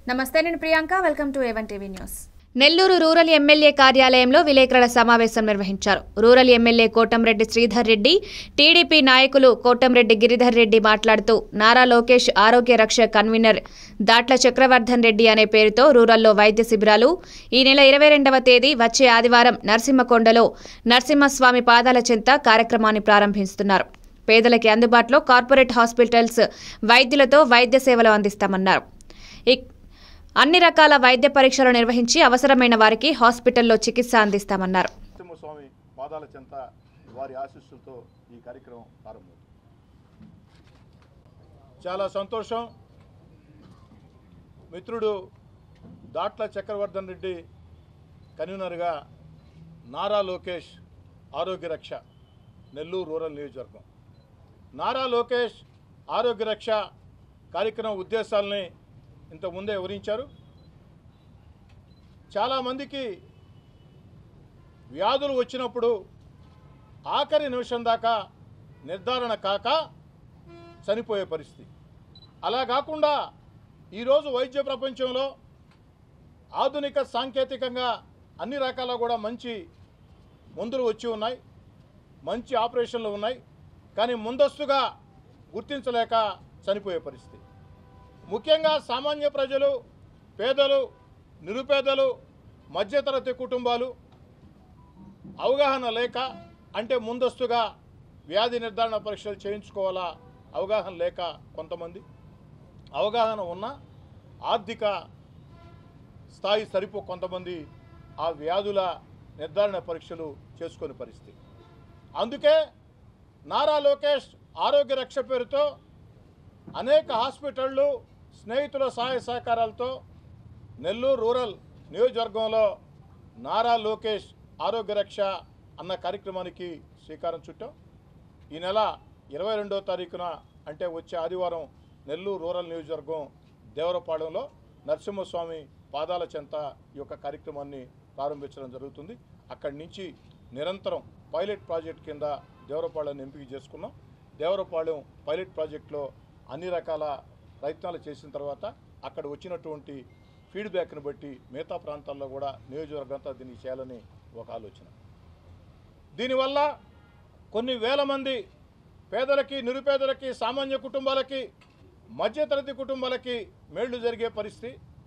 నమస్తే నేను Priyanka welcome to A one TV news Nellore rural MLA కార్యాలయంలో విలేకరుల సమావేశం నిర్వహించారు rural MLA Kotamreddy Sridhar Reddy TDP నాయకులు కోటంరెడ్డి గిరిధర్ రెడ్డి మాట్లాడుతూ నారా లోకేష్ ఆరోగ్య రక్ష కన్వీనర్ దాట్ల చక్రవర్ధన్ రెడ్డి అనే పేరుతో రూరల్లో వైద్య శిబిరాలు ఈ నెల ఇరవై రెండవ తేదీ వచ్చే ఆదివారం నరసింహకొండలో నరసింహస్వామి పాదాల చెంత కార్యక్రమాన్ని ప్రారంభిస్తున్నారు పేదలకి అందుబాటులో కార్పొరేట్ హాస్పిటల్స్ వైద్యులతో వైద్య సేవలు అందిస్తామన్నారు ఇక్- అన్ని రకాల వైద్య పరీక్షలు నిర్వహించి అవసరమైన వారికి హాస్పిటల్లో చికిత్స అందిస్తామన్నారు నరసింహస్వామి పాదాల చెంత వారి ఆశీస్సులతో ఈ కార్యక్రమం ప్రారంభం చాలా సంతోషం మిత్రుడు దాట్ల చక్రవర్ధన్ రెడ్డి కన్వీనర్గా నారా లోకేష్ ఆరోగ్య రక్ష నెల్లూరు రూరల్ నియోజకవర్గం నారా లోకేష్ ఆరోగ్య రక్ష కార్యక్రమం ఉద్దేశాలని ఇంతకుముందే వివరించారు చాలామందికి వ్యాధులు వచ్చినప్పుడు ఆఖరి నిమిషం దాకా నిర్ధారణ కాక చనిపోయే పరిస్థితి అలా కాకుండా ఈరోజు వైద్య ప్రపంచంలో ఆధునిక సాంకేతికంగా అన్ని రకాల కూడా మంచి మందులు వచ్చి ఉన్నాయి మంచి ఆపరేషన్లు ఉన్నాయి కానీ ముందస్తుగా గుర్తించలేక చనిపోయే పరిస్థితి ముఖ్యంగా సామాన్య ప్రజలు పేదలు నిరుపేదలు మధ్యతరగతి కుటుంబాలు అవగాహన లేక అంటే ముందస్తుగా వ్యాధి నిర్ధారణ పరీక్షలు చేయించుకోవాలా అవగాహన లేక కొంతమంది అవగాహన ఉన్న ఆర్థిక స్థాయి సరిపో కొంతమంది ఆ వ్యాధుల నిర్ధారణ పరీక్షలు చేసుకునే పరిస్థితి అందుకే నారా లోకేష్ ఆరోగ్య రక్ష పేరుతో అనేక హాస్పిటళ్ళు స్నేహితుల సహాయ సహకారాలతో నెల్లూరు రూరల్ నియోజకవర్గంలో నారా లోకేష్ ఆరోగ్య రక్ష అన్న కార్యక్రమానికి శ్రీకారం చుట్టాం ఈ నెల ఇరవై రెండో తారీఖున అంటే వచ్చే ఆదివారం నెల్లూరు రూరల్ నియోజకవర్గం దేవరపాలెంలో నరసింహస్వామి పాదాల చెంత ఈ యొక్క కార్యక్రమాన్ని ప్రారంభించడం జరుగుతుంది అక్కడి నుంచి నిరంతరం పైలట్ ప్రాజెక్ట్ కింద దేవరపాలెం ఎంపిక చేసుకున్నాం దేవరపాలెం పైలట్ ప్రాజెక్టులో అన్ని రకాల ప్రయత్నాలు చేసిన తర్వాత అక్కడ వచ్చినటువంటి ఫీడ్బ్యాక్ని బట్టి మిగతా ప్రాంతాల్లో కూడా నియోజకవర్గంతా దీన్ని చేయాలని ఒక ఆలోచన దీనివల్ల కొన్ని వేల మంది పేదలకి నిరుపేదలకి సామాన్య కుటుంబాలకి మధ్యతరగతి కుటుంబాలకి మేళ్లు జరిగే పరిస్థితి